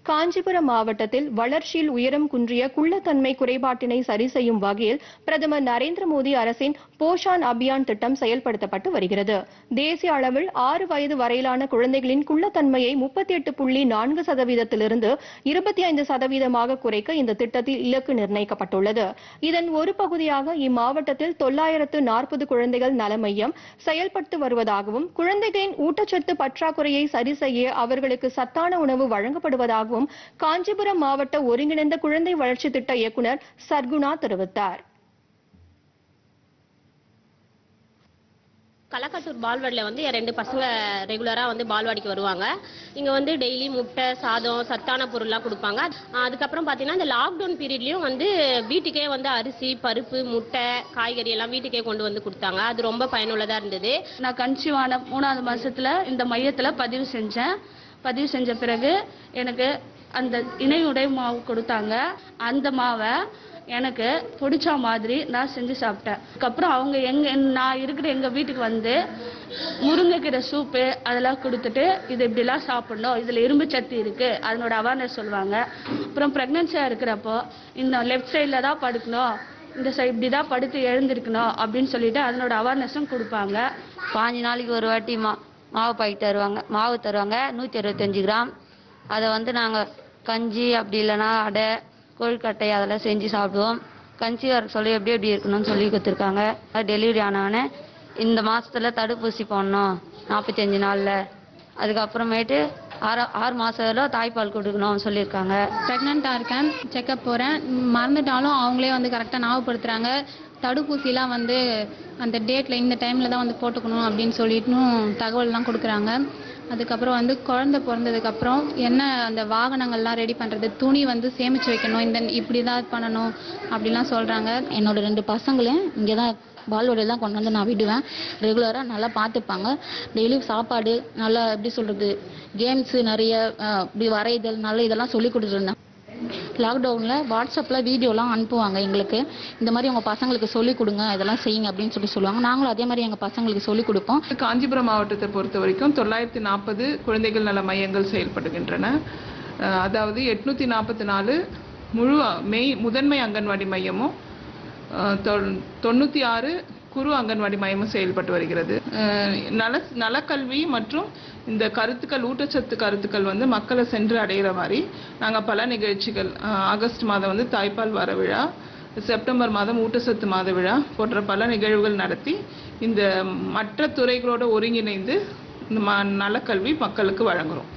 காஞ்சிபுரம் மாவட்டத்தில் வளர்ச்சியில் உயரம் குன்றிய குள்ளத்தன்மை குறைபாட்டினை சரி செய்யும் வகையில் பிரதமர் நரேந்திர மோடி அரசின் போஷான் அபியான் திட்டம் செயல்படுத்தப்பட்டு வருகிறது தேசிய அளவில் ஆறு வயது வரையிலான குழந்தைகளின் குள்ளத்தன்மையை முப்பத்தி எட்டு புள்ளி நான்கு சதவீதத்திலிருந்து இருபத்தி ஐந்து சதவீதமாக குறைக்க இந்த திட்டத்தில் இலக்கு நிர்ணயிக்கப்பட்டுள்ளது இதன் ஒரு பகுதியாக இம்மாவட்டத்தில் தொள்ளாயிரத்து நாற்பது குழந்தைகள் நல மையம் செயல்பட்டு வருவதாகவும் குழந்தைகளின் ஊட்டச்சத்து பற்றாக்குறையை சரி செய்ய அவர்களுக்கு சத்தான உணவு வழங்கப்படுவதாகவும் காஞ்சிபுரம் மாவட்ட ஒருங்கிணைந்த குழந்தை வளர்ச்சி திட்ட இயக்குநர் சர்குணா தெரிவித்தார் களக்காட்டூர் பால்வாடியில் வந்து என் ரெண்டு பசங்க ரெகுலராக வந்து பால்வாடிக்கு வருவாங்க இங்கே வந்து டெய்லி முட்டை சாதம் சத்தான பொருள்லாம் கொடுப்பாங்க ஆஹ் அதுக்கப்புறம் பார்த்தீங்கன்னா இந்த லாக்டவுன் பீரியட்லேயும் வந்து வீட்டுக்கே வந்து அரிசி பருப்பு முட்டை காய்கறி எல்லாம் வீட்டுக்கே கொண்டு வந்து கொடுத்தாங்க அது ரொம்ப பயனுள்ளதாக இருந்தது நான் கன்சீவ் ஆன மூணாவது மாசத்துல இந்த மையத்துல பதிவு செஞ்சேன் பதிவு செஞ்ச பிறகு எனக்கு அந்த இணை உடை மாவு கொடுத்தாங்க அந்த மாவை எனக்கு பிடிச்ச மாதிரி நான் செஞ்சு சாப்பிட்டேன் அதுக்கப்புறம் அவங்க எங்க நான் இருக்கிற எங்க வீட்டுக்கு வந்து முருங்கைக்கீரை சூப்பு அதெல்லாம் கொடுத்துட்டு இது இப்படிலாம் சாப்பிடணும் இதுல இரும்பு சத்து இருக்கு அதனோட அவேர்னஸ் சொல்லுவாங்க அப்புறம் ப்ரெக்னென்சியா இருக்கிறப்போ இந்த லெஃப்ட் சைடில் தான் படுக்கணும் இந்த சைடு இப்படி தான் படுத்து எழுந்திருக்கணும் அப்படின்னு சொல்லிட்டு அதனோட அவேர்னஸும் கொடுப்பாங்க பாஞ்சு நாளைக்கு ஒரு வாட்டி மா மாவு பாக்கெட் தருவாங்க மாவு தருவாங்க நூற்றி அறுபத்தஞ்சு கிராம் அதை வந்து நாங்கள் கஞ்சி அப்படி இல்லைன்னா அடை கொழுக்கட்டை அதெல்லாம் செஞ்சு சாப்பிடுவோம் கஞ்சி வர சொல்லி எப்படி எப்படி இருக்கணும்னு சொல்லி கொடுத்துருக்காங்க டெலிவரி ஆனவொடனே இந்த மாசத்துல தடுப்பூசி போடணும் நாற்பத்தஞ்சு நாளில் அதுக்கப்புறமேட்டு ஆறு ஆறு மாதம் தாய்ப்பால் கொடுக்கணும்னு சொல்லியிருக்காங்க ப்ரெக்னெண்ட்டாக இருக்கேன் செக்கப் போகிறேன் மறந்துட்டாலும் அவங்களே வந்து கரெக்டாக ஞாபகப்படுத்துகிறாங்க தடுப்பூசிலாம் வந்து அந்த டேட்டில் இந்த டைமில் தான் வந்து போட்டுக்கணும் அப்படின்னு சொல்லிட்டும் தகவல்லாம் கொடுக்குறாங்க அதுக்கப்புறம் வந்து குழந்தை பிறந்ததுக்கப்புறம் என்ன அந்த வாகனங்கள்லாம் ரெடி பண்ணுறது துணி வந்து சேமித்து வைக்கணும் இந்த இப்படி தான் பண்ணணும் அப்படிலாம் சொல்கிறாங்க என்னோட ரெண்டு பசங்களையும் இங்கே தான் பால்வாடியில் தான் கொண்டு வந்து நான் விடுவேன் ரெகுலராக நல்லா பார்த்துப்பாங்க டெய்லி சாப்பாடு நல்லா எப்படி சொல்கிறது கேம்ஸு நிறைய அஹ், இப்படி வரைதல் நல்ல இதெல்லாம் சொல்லி கொடுத்துருந்தேன் லாக்டவுனில் வாட்ஸ்அப்பில் வீடியோலாம் அனுப்புவாங்க எங்களுக்கு இந்த மாதிரி உங்கள் பசங்களுக்கு சொல்லிக் கொடுங்க இதெல்லாம் செய்யுங்க அப்படின்னு சொல்லி சொல்லுவாங்க நாங்களும் அதே மாதிரி எங்கள் பசங்களுக்கு சொல்லிக் கொடுப்போம் காஞ்சிபுரம் மாவட்டத்தை பொறுத்த வரைக்கும் தொள்ளாயிரத்தி நாற்பது குழந்தைகள் நல மையங்கள் செயல்படுகின்றன அஹ் அதாவது எட்நூத்தி நாற்பத்தி நாலு முழு மெய் முதன்மை அங்கன்வாடி மையமும் அஹ் தொ- தொண்ணூத்தி ஆறு குறு அங்கன்வாடி மையமும் செயல்பட்டு வருகிறது அஹ் நல நலக்கல்வி மற்றும் இந்த கருத்துக்கள் ஊட்டச்சத்து கருத்துக்கள் வந்து மக்களை சென்று அடைகிற மாதிரி நாங்கள் பல நிகழ்ச்சிகள் அஹ் ஆகஸ்ட் மாதம் வந்து தாய்ப்பால் வார விழா செப்டம்பர் மாதம் ஊட்டச்சத்து மாத விழா போன்ற பல நிகழ்வுகள் நடத்தி இந்த மற்ற துறைகளோட ஒருங்கிணைந்து இந்த ம நலக்கல்வி மக்களுக்கு வழங்குறோம்